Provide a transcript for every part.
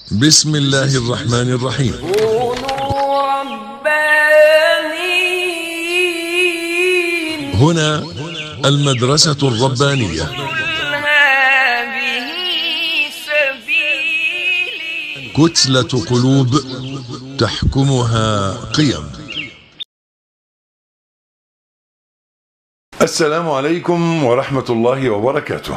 بسم الله الرحمن الرحيم كونوا ربانيين هنا المدرسة الربانية قل هذه سبيلي كتلة قلوب تحكمها قيم السلام عليكم ورحمة الله وبركاته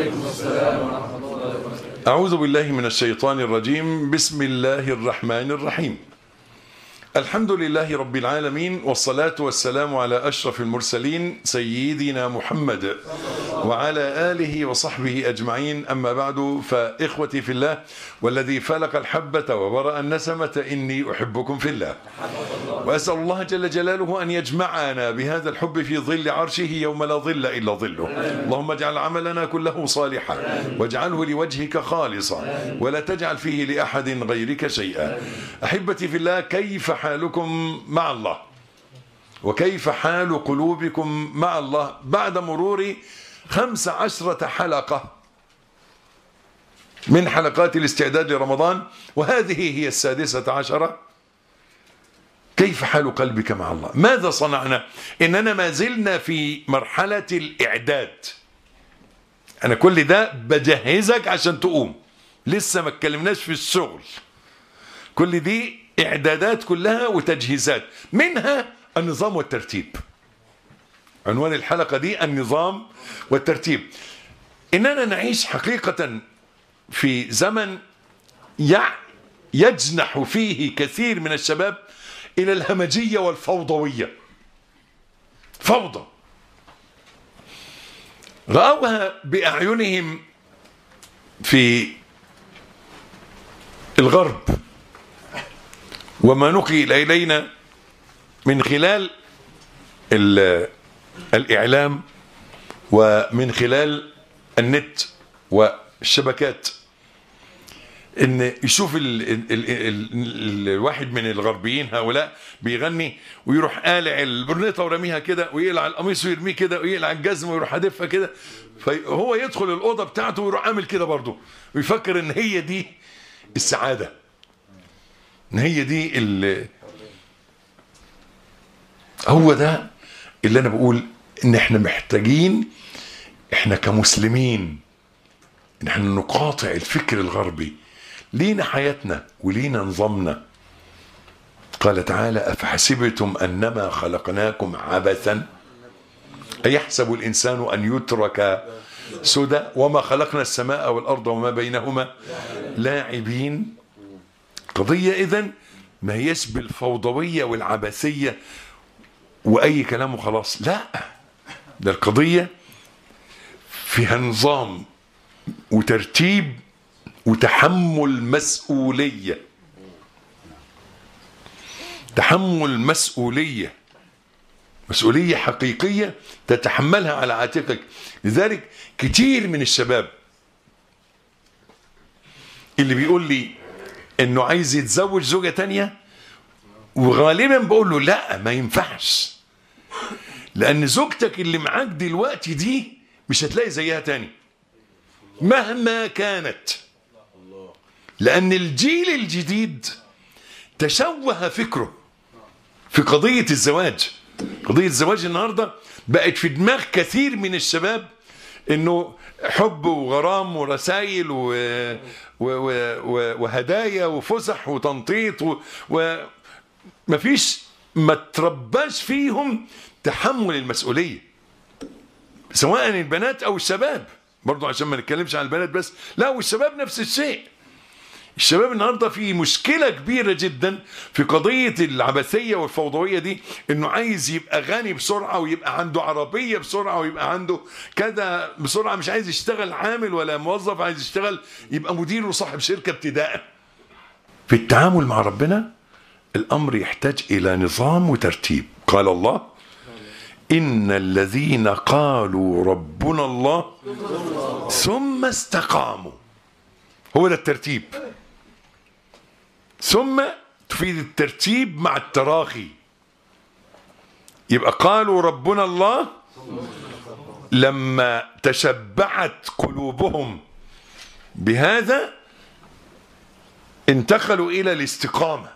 أعوذ بالله من الشيطان الرجيم بسم الله الرحمن الرحيم الحمد لله رب العالمين والصلاة والسلام على أشرف المرسلين سيدنا محمد وعلى آله وصحبه أجمعين أما بعد فإخوتي في الله والذي فلق الحبة وبرأ النسمة إني أحبكم في الله وأسأل الله جل جلاله أن يجمعنا بهذا الحب في ظل عرشه يوم لا ظل إلا ظله اللهم اجعل عملنا كله صالحا واجعله لوجهك خالصا ولا تجعل فيه لأحد غيرك شيئا أحبتي في الله كيف حالكم مع الله وكيف حال قلوبكم مع الله بعد مرور خمس عشرة حلقة من حلقات الاستعداد لرمضان وهذه هي السادسة عشرة كيف حال قلبك مع الله ماذا صنعنا إننا ما زلنا في مرحلة الإعداد أنا كل ده بجهزك عشان تقوم لسه ما اتكلمناش في الشغل كل دي إعدادات كلها وتجهيزات منها النظام والترتيب عنوان الحلقة دي النظام والترتيب إننا نعيش حقيقة في زمن يع- يجنح فيه كثير من الشباب إلى الهمجية والفوضوية فوضى رأوها بأعينهم في الغرب وما نقل إلينا من خلال ال- الإعلام ومن خلال النت والشبكات ان يشوف ال ال ال ال ال الواحد من الغربيين هؤلاء بيغني ويروح قالع البرنيطه ورميها كده ويقلع القميص ويرميه كده ويقلع الجزمه ويروح حادفها كده فهو يدخل الاوضه بتاعته ويروح عامل كده برضه ويفكر ان هي دي السعاده ان هي دي ال هو ده اللي انا بقول ان احنا محتاجين احنا كمسلمين ان احنا نقاطع الفكر الغربي لينا حياتنا ولينا نظامنا قال تعالى أفحسبتم أنما خلقناكم عبثا أيحسب الإنسان أن يترك سدى وما خلقنا السماء والأرض وما بينهما لاعبين قضية إذن ما هيش بالفوضوية والعبثية وأي كلام وخلاص لا ده القضية فيها نظام وترتيب وتحمل مسؤولية تحمل مسؤولية مسؤولية حقيقية تتحملها على عاتقك لذلك كتير من الشباب اللي بيقول لي انه عايز يتزوج زوجة تانية وغالبا بقول له لا ما ينفعش لان زوجتك اللي معاك دلوقتي دي مش هتلاقي زيها تاني مهما كانت لأن الجيل الجديد تشوه فكره في قضية الزواج قضية الزواج النهاردة بقت في دماغ كثير من الشباب انه حب وغرام ورسائل و... و... و... و... وهدايا وفسح وتنطيط و... و... مفيش ما ترباش فيهم تحمل المسؤوليه سواء البنات او الشباب برضو عشان ما نتكلمش عن البنات بس لا والشباب نفس الشيء الشباب النهارده في مشكله كبيره جدا في قضيه العبثيه والفوضويه دي انه عايز يبقى غني بسرعه ويبقى عنده عربيه بسرعه ويبقى عنده كذا بسرعه مش عايز يشتغل عامل ولا موظف عايز يشتغل يبقى مدير وصاحب شركه ابتداء في التعامل مع ربنا الامر يحتاج الى نظام وترتيب قال الله إن الذين قالوا ربنا الله ثم استقاموا هو ده الترتيب ثم تفيد الترتيب مع التراخي يبقى قالوا ربنا الله لما تشبعت قلوبهم بهذا انتقلوا الى الاستقامه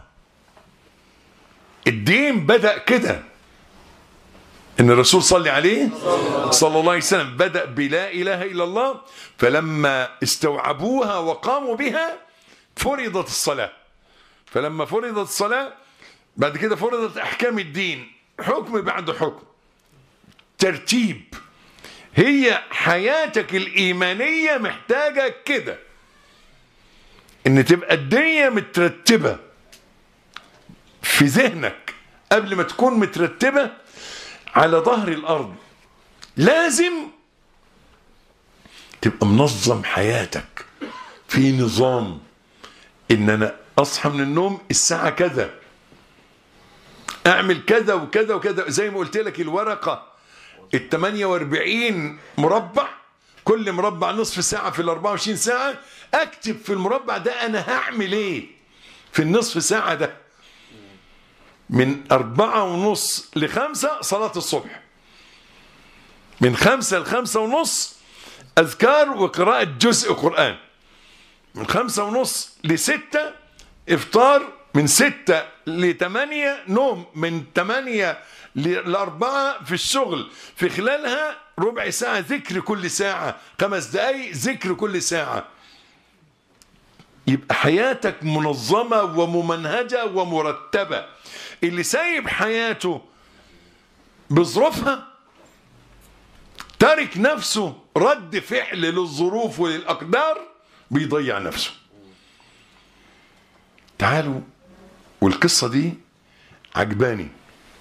الدين بدا كده ان الرسول صلى عليه صلى الله عليه وسلم بدا بلا اله الا الله فلما استوعبوها وقاموا بها فرضت الصلاه فلما فرضت الصلاه بعد كده فرضت احكام الدين حكم بعد حكم ترتيب هي حياتك الايمانيه محتاجه كده ان تبقى الدنيا مترتبه في ذهنك قبل ما تكون مترتبه على ظهر الارض لازم تبقى منظم حياتك في نظام ان انا اصحى من النوم الساعه كذا اعمل كذا وكذا وكذا زي ما قلت لك الورقه ال 48 مربع كل مربع نصف ساعه في ال 24 ساعه اكتب في المربع ده انا هعمل ايه في النصف ساعه ده من أربعة ونص لخمسة صلاة الصبح من خمسة لخمسة ونص أذكار وقراءة جزء قرآن من خمسة ونص لستة إفطار من ستة لثمانية نوم من ثمانية لأربعة في الشغل في خلالها ربع ساعة ذكر كل ساعة خمس دقايق ذكر كل ساعة يبقى حياتك منظمة وممنهجة ومرتبة اللي سايب حياته بظروفها تارك نفسه رد فعل للظروف وللأقدار بيضيع نفسه تعالوا والقصة دي عجباني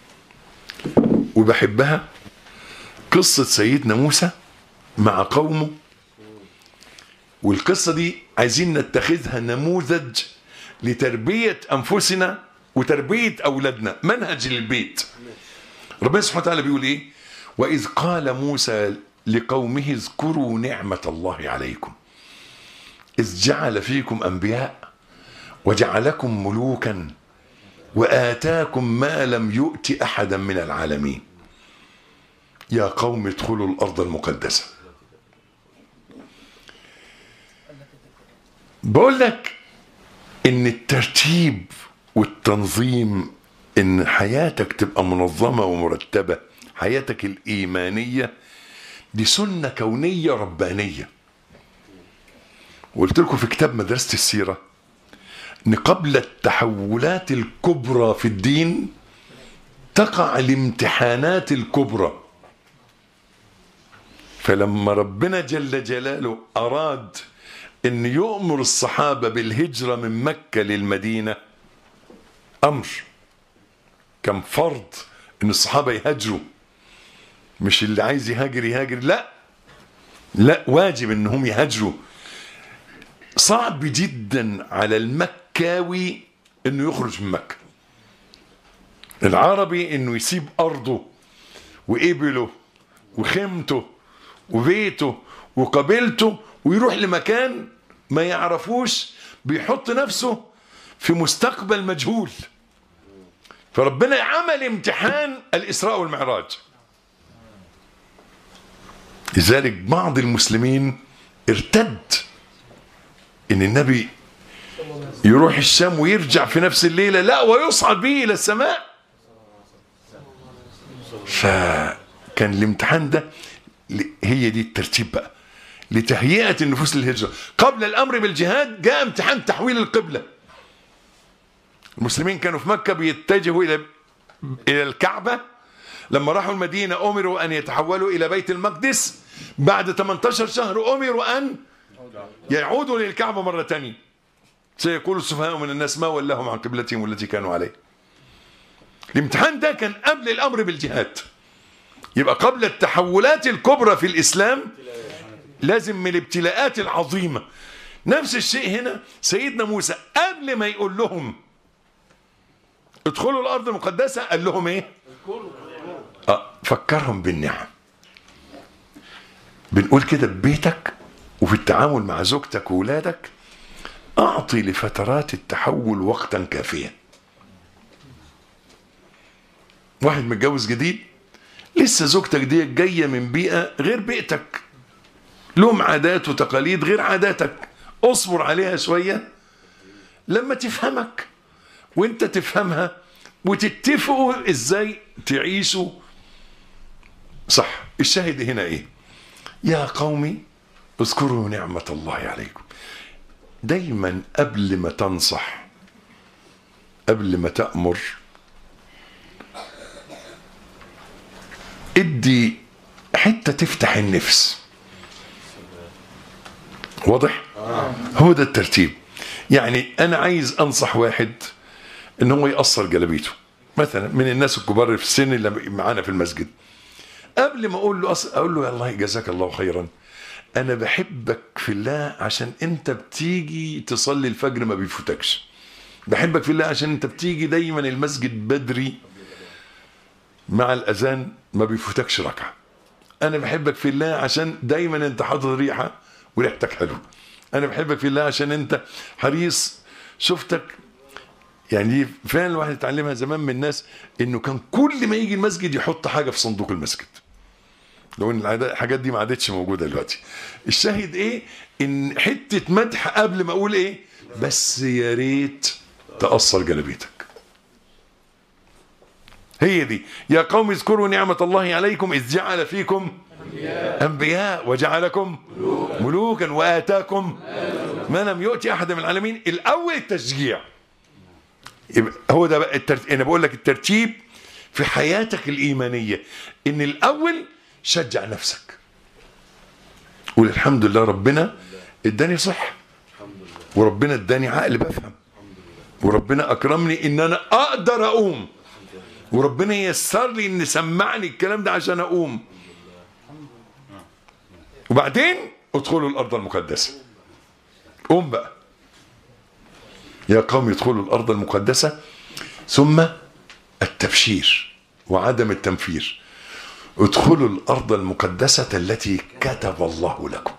وبحبها قصة سيدنا موسى مع قومه والقصة دي عايزين نتخذها نموذج لتربية أنفسنا وتربية أولادنا منهج للبيت ربنا سبحانه وتعالى بيقول إيه وإذ قال موسى لقومه اذكروا نعمة الله عليكم إذ جعل فيكم أنبياء وجعلكم ملوكا وآتاكم ما لم يؤت أحدا من العالمين يا قوم ادخلوا الأرض المقدسة بقول لك ان الترتيب والتنظيم ان حياتك تبقى منظمه ومرتبه حياتك الايمانيه دي سنه كونيه ربانيه وقلت لكم في كتاب مدرسه السيره ان قبل التحولات الكبرى في الدين تقع الامتحانات الكبرى فلما ربنا جل جلاله اراد ان يؤمر الصحابه بالهجره من مكه للمدينه امر كان فرض ان الصحابه يهاجروا مش اللي عايز يهاجر يهاجر لا لا واجب انهم يهاجروا صعب جدا على المكاوي انه يخرج من مكه العربي انه يسيب ارضه وابله وخيمته وبيته وقبيلته ويروح لمكان ما يعرفوش بيحط نفسه في مستقبل مجهول فربنا عمل امتحان الإسراء والمعراج لذلك بعض المسلمين ارتد ان النبي يروح الشام ويرجع في نفس الليلة لا ويصعد به إلى السماء فكان الامتحان ده هي دي الترتيب بقى لتهيئة النفوس للهجرة قبل الأمر بالجهاد جاء امتحان تحويل القبلة المسلمين كانوا في مكة بيتجهوا إلى إلى الكعبة لما راحوا المدينة أمروا أن يتحولوا إلى بيت المقدس بعد 18 شهر أمروا أن يعودوا للكعبة مرة تانية سيقول السفهاء من الناس ما ولاهم عن قبلتهم التي كانوا عليها الامتحان ده كان قبل الأمر بالجهاد يبقى قبل التحولات الكبرى في الإسلام لازم من الابتلاءات العظيمة نفس الشيء هنا سيدنا موسى قبل ما يقول لهم ادخلوا الأرض المقدسة قال لهم ايه آه فكرهم بالنعم بنقول كده ببيتك وفي التعامل مع زوجتك وولادك أعطي لفترات التحول وقتا كافيا واحد متجوز جديد لسه زوجتك دي جاية من بيئة غير بيئتك لهم عادات وتقاليد غير عاداتك اصبر عليها شوية لما تفهمك وانت تفهمها وتتفقوا ازاي تعيشوا صح الشاهد هنا ايه يا قومي اذكروا نعمة الله عليكم دايما قبل ما تنصح قبل ما تأمر ادي حتة تفتح النفس واضح هو ده الترتيب يعني انا عايز انصح واحد ان هو يقصر جلابيته مثلا من الناس الكبار في السن اللي معانا في المسجد قبل ما اقول له أص... اقول له الله جزاك الله خيرا انا بحبك في الله عشان انت بتيجي تصلي الفجر ما بيفوتكش بحبك في الله عشان انت بتيجي دايما المسجد بدري مع الاذان ما بيفوتكش ركعه انا بحبك في الله عشان دايما انت حاطط ريحه وريحتك حلوه انا بحبك في الله عشان انت حريص شفتك يعني دي فعلا الواحد اتعلمها زمان من الناس انه كان كل ما يجي المسجد يحط حاجه في صندوق المسجد لو ان العادة- الحاجات دي ما عادتش موجوده دلوقتي الشاهد ايه ان حته مدح قبل ما اقول ايه بس يا ريت تاثر جلبيتك هي دي يا قوم اذكروا نعمة الله عليكم إذ جعل فيكم أنبياء وجعلكم ملوكا وآتاكم ما لم يؤتي أحد من العالمين الأول التشجيع يبقى هو ده بقى الترتيب أنا بقول لك الترتيب في حياتك الإيمانية إن الأول شجع نفسك قول الحمد لله ربنا اداني صحة وربنا اداني عقل بفهم وربنا أكرمني إن أنا أقدر أقوم وربنا ييسر لي ان سمعني الكلام ده عشان اقوم وبعدين ادخلوا الارض المقدسه قوم بقى يا قوم ادخلوا الارض المقدسه ثم التبشير وعدم التنفير ادخلوا الارض المقدسه التي كتب الله لكم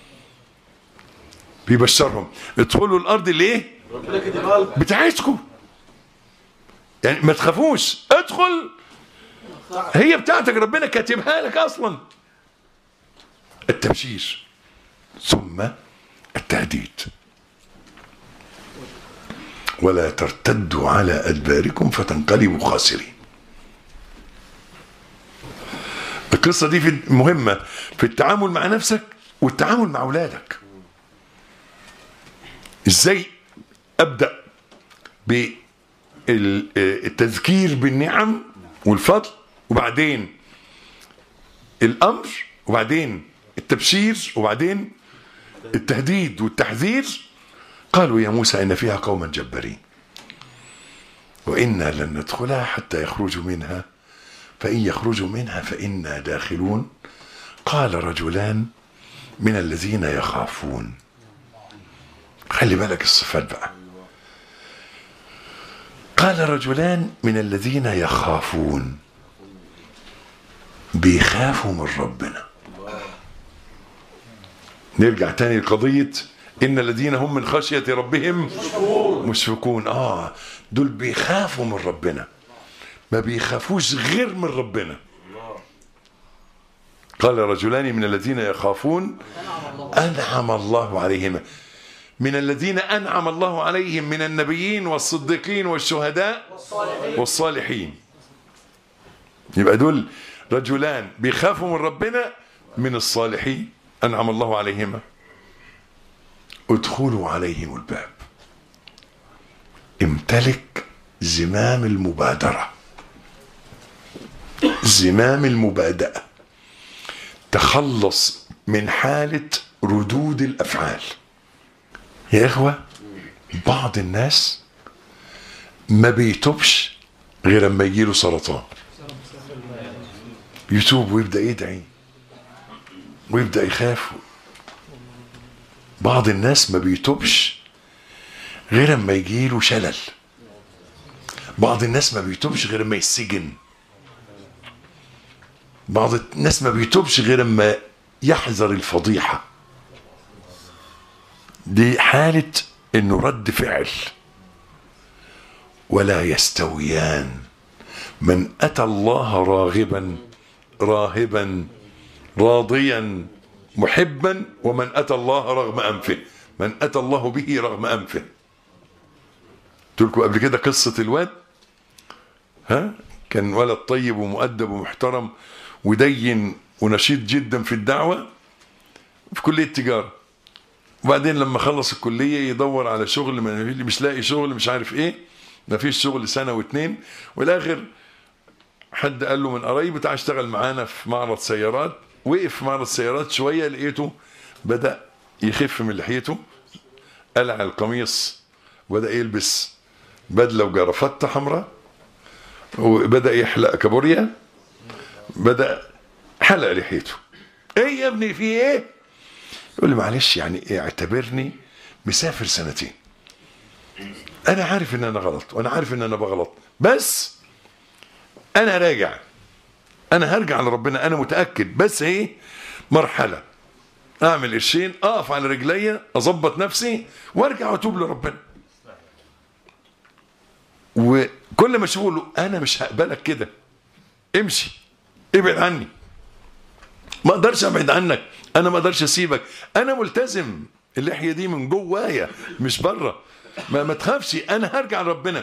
بيبشرهم ادخلوا الارض اللي ايه بتاعتكم يعني ما تخافوش ادخل هي بتاعتك ربنا كاتبها لك اصلا التبشير ثم التهديد ولا ترتدوا على ادباركم فتنقلبوا خاسرين القصه دي في مهمه في التعامل مع نفسك والتعامل مع اولادك ازاي ابدا ب التذكير بالنعم والفضل وبعدين الامر وبعدين التبشير وبعدين التهديد والتحذير قالوا يا موسى ان فيها قوما جبارين وانا لن ندخلها حتى يخرجوا منها فان يخرجوا منها فانا داخلون قال رجلان من الذين يخافون خلي بالك الصفات بقى قال رجلان من الذين يخافون بيخافوا من ربنا نرجع تاني لقضية إن الذين هم من خشية ربهم مشفقون آه دول بيخافوا من ربنا ما بيخافوش غير من ربنا قال رجلان من الذين يخافون أنعم الله عليهما من الذين أنعم الله عليهم من النبيين والصديقين والشهداء والصالحين يبقى دول رجلان بيخافوا من ربنا من الصالحين أنعم الله عليهما ادخلوا عليهم الباب امتلك زمام المبادرة زمام المبادئة تخلص من حالة ردود الأفعال يا إخوة بعض الناس ما بيتوبش غير اما يجيله سرطان يتوب ويبدأ يدعي ويبدأ يخاف بعض الناس ما بيتوبش غير اما يجيله شلل بعض الناس ما بيتوبش غير اما يسجن بعض الناس ما بيتوبش غير اما يحذر الفضيحة دي حالة انه رد فعل ولا يستويان من اتى الله راغبا راهبا راضيا محبا ومن اتى الله رغم انفه من اتى الله به رغم انفه قلت لكم قبل كده قصه الواد ها كان ولد طيب ومؤدب ومحترم ودين ونشيط جدا في الدعوه في كليه تجاره وبعدين لما خلص الكليه يدور على شغل ما مش لاقي شغل مش عارف ايه ما فيش شغل سنه واتنين والاخر حد قال له من قرايبي تعال اشتغل معانا في معرض سيارات وقف في معرض سيارات شويه لقيته بدا يخف من لحيته قلع القميص وبدا يلبس بدله وجرافته حمراء وبدا يحلق كابوريا بدا حلق لحيته ايه يا ابني في ايه يقول لي معلش يعني إيه اعتبرني مسافر سنتين انا عارف ان انا غلط وانا عارف ان انا بغلط بس انا راجع انا هرجع لربنا انا متاكد بس ايه مرحله اعمل قرشين اقف على رجليا اظبط نفسي وارجع واتوب لربنا وكل ما اشوفه له انا مش هقبلك كده امشي ابعد عني ما اقدرش ابعد عنك انا ما اقدرش اسيبك انا ملتزم اللحيه دي من جوايا مش بره ما, ما تخافش انا هرجع لربنا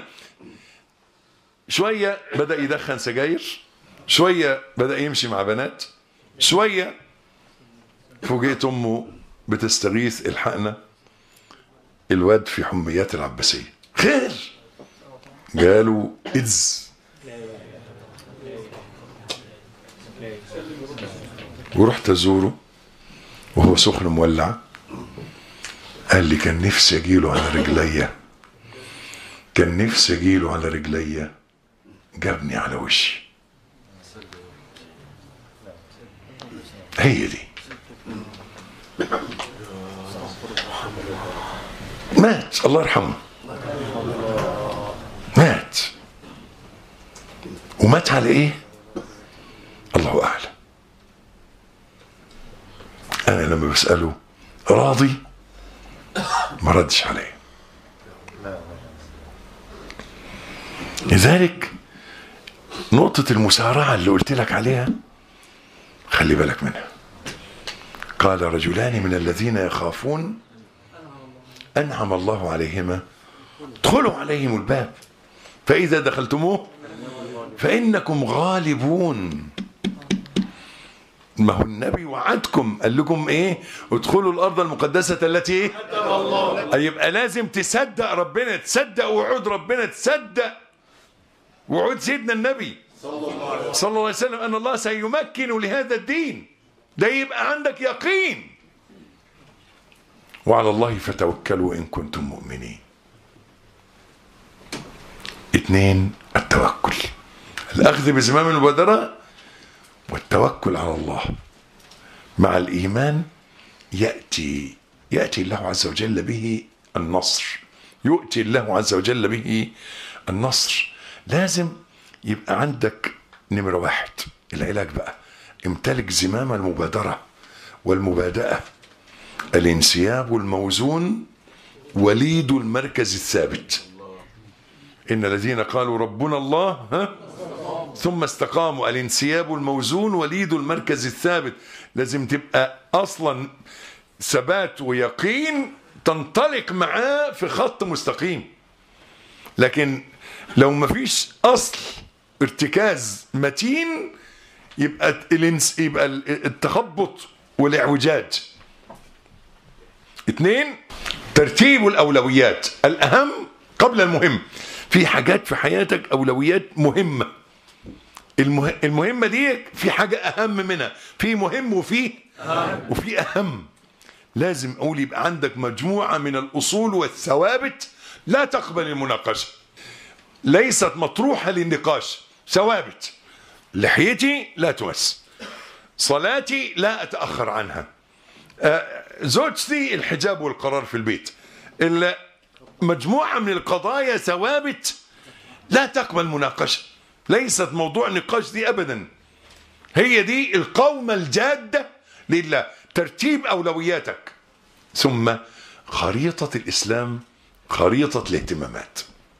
شويه بدا يدخن سجاير شويه بدا يمشي مع بنات شويه فوجئت امه بتستغيث الحقنا الواد في حميات العباسيه خير جاله ايدز ورحت ازوره وهو سخن مولع قال لي كان نفسي اجيله على رجليا كان نفسي اجيله على رجليا جابني على وشي هي دي مات الله يرحمه مات ومات على ايه الله اعلم انا لما بساله راضي ما ردش عليه لذلك نقطة المسارعة اللي قلت لك عليها خلي بالك منها قال رجلان من الذين يخافون أنعم الله عليهما ادخلوا عليهم الباب فإذا دخلتموه فإنكم غالبون ما هو النبي وعدكم قال لكم ايه ادخلوا الارض المقدسه التي ايه يبقى لازم تصدق ربنا تصدق وعود ربنا تصدق وعود سيدنا النبي صلى الله عليه وسلم ان الله سيمكن لهذا الدين ده يبقى عندك يقين وعلى الله فتوكلوا ان كنتم مؤمنين اثنين التوكل الاخذ بزمام المبادره والتوكل على الله مع الايمان ياتي ياتي الله عز وجل به النصر يؤتي الله عز وجل به النصر لازم يبقى عندك نمرة واحد العلاج بقى امتلك زمام المبادرة والمبادئة الانسياب الموزون وليد المركز الثابت إن الذين قالوا ربنا الله ها ثم استقاموا الانسياب الموزون وليد المركز الثابت لازم تبقى أصلا ثبات ويقين تنطلق معاه في خط مستقيم لكن لو ما فيش اصل ارتكاز متين يبقى الانس يبقى التخبط والاعوجاج اثنين ترتيب الاولويات الاهم قبل المهم في حاجات في حياتك اولويات مهمه المه... المهمه دي في حاجه اهم منها في مهم وفي وفي اهم لازم اقول يبقى عندك مجموعه من الاصول والثوابت لا تقبل المناقشه ليست مطروحه للنقاش ثوابت لحيتي لا تمس صلاتي لا اتاخر عنها آه، زوجتي الحجاب والقرار في البيت ال- مجموعه من القضايا ثوابت لا تقبل مناقشه ليست موضوع نقاش دي ابدا هي دي القومه الجاده لله ترتيب اولوياتك ثم خريطه الاسلام خريطه الاهتمامات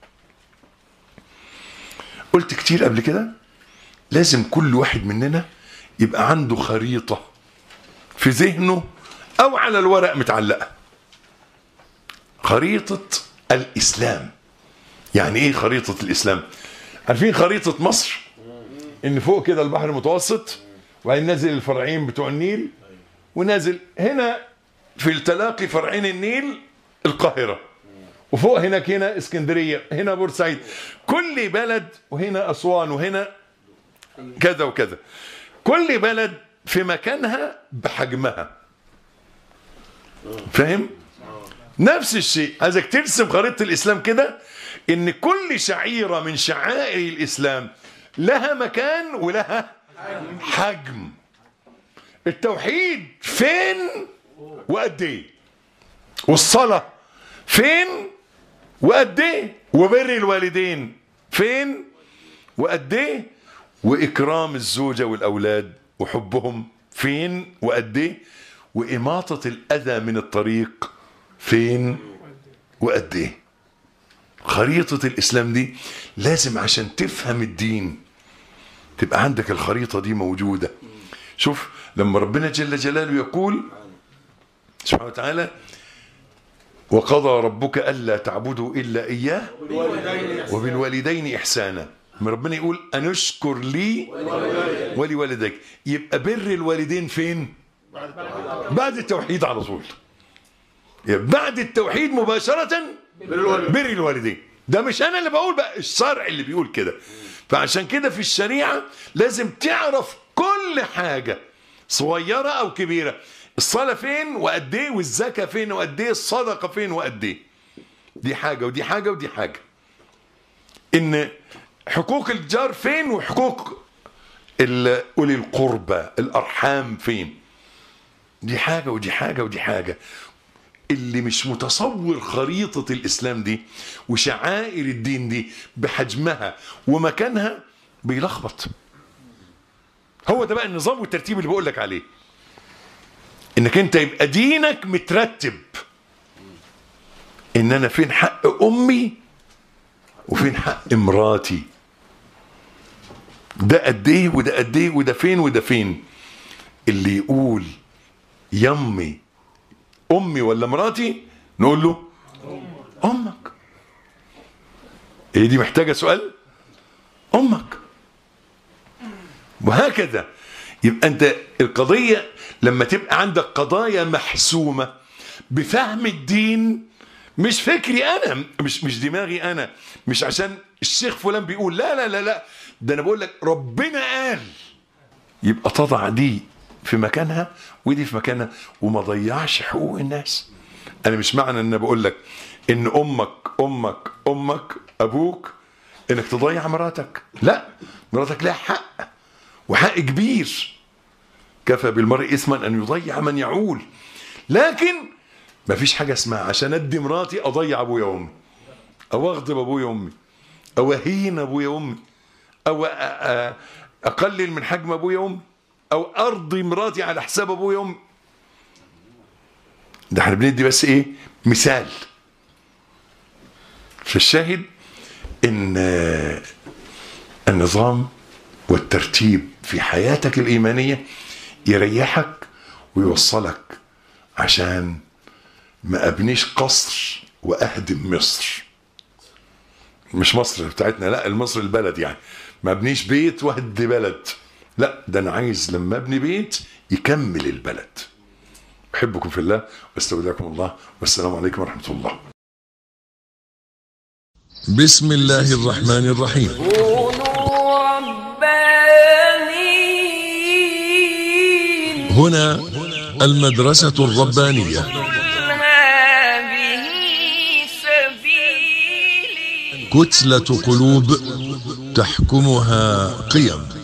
قلت كتير قبل كده لازم كل واحد مننا يبقى عنده خريطه في ذهنه او على الورق متعلقه خريطه الاسلام يعني ايه خريطة الاسلام عارفين خريطة مصر ان فوق كده البحر المتوسط وبعدين نازل الفرعين بتوع النيل ونازل هنا في التلاقي فرعين النيل القاهرة وفوق هناك هنا اسكندرية هنا بورسعيد كل بلد وهنا أسوان وهنا كذا وكذا كل بلد في مكانها بحجمها فاهم نفس الشيء عايزك ترسم خريطة الإسلام كده إن كل شعيرة من شعائر الإسلام لها مكان ولها حجم التوحيد فين وقد ايه والصلاة فين وقد ايه وبر الوالدين فين وقد ايه واكرام الزوجة والاولاد وحبهم فين وقد ايه واماطة الاذى من الطريق فين وقد ايه خريطة الاسلام دي لازم عشان تفهم الدين تبقى عندك الخريطة دي موجودة شوف لما ربنا جل جلاله يقول سبحانه وتعالى وقضى ربك ألا تعبدوا إلا إياه وبالوالدين إحسانا لما ربنا يقول أنشكر لي ولوالديك يبقى بر الوالدين فين بعد التوحيد على طول يبقى بعد التوحيد مباشرة بر الوالدين ده مش أنا اللي بقول بقى الشرع اللي بيقول كده فعشان كده في الشريعة لازم تعرف كل حاجة صغيرة أو كبيرة الصلاة فين وقد ايه والزكاة فين وقد ايه الصدقة فين وقد ايه دي حاجة ودي حاجة ودي حاجة ان حقوق الجار فين وحقوق ال- اولي القربى الارحام فين دي حاجة ودي حاجة ودي حاجة اللي مش متصور خريطة الإسلام دي وشعائر الدين دي بحجمها ومكانها بيلخبط هو ده بقى النظام والترتيب اللي بقول لك عليه انك انت يبقى دينك مترتب ان انا فين حق امي وفين حق مراتي ده قد ايه وده قد ايه وده فين وده فين اللي يقول يمي امي ولا مراتي نقول له امك هي دي محتاجه سؤال امك وهكذا يبقى انت القضيه لما تبقى عندك قضايا محسومه بفهم الدين مش فكري انا مش مش دماغي انا مش عشان الشيخ فلان بيقول لا لا لا لا ده انا بقول لك ربنا قال يبقى تضع دي في مكانها ودي في مكانها وما ضيعش حقوق الناس انا مش معنى ان أنا بقول لك ان امك امك امك ابوك انك تضيع مراتك لا مراتك لها حق وحق كبير كفى بالمرء اثما ان يضيع من يعول لكن ما فيش حاجه اسمها عشان ادي مراتي اضيع ابويا وامي او اغضب ابويا وامي او اهين ابويا وامي او أ- أ- اقلل من حجم ابويا وامي او ارضي مراتي على حساب ابويا وامي ده احنا بندي بس ايه مثال فالشاهد ان آه، النظام والترتيب في حياتك الإيمانية يريحك ويوصلك عشان ما أبنيش قصر وأهدم مصر مش مصر بتاعتنا لا المصر البلد يعني ما أبنيش بيت وهد بلد لا ده أنا عايز لما أبني بيت يكمل البلد أحبكم في الله واستودعكم الله والسلام عليكم ورحمة الله بسم الله الرحمن الرحيم كونوا ربانيين هنا المدرسة الربانية قل هذه سبيلي كتلة قلوب تحكمها قيم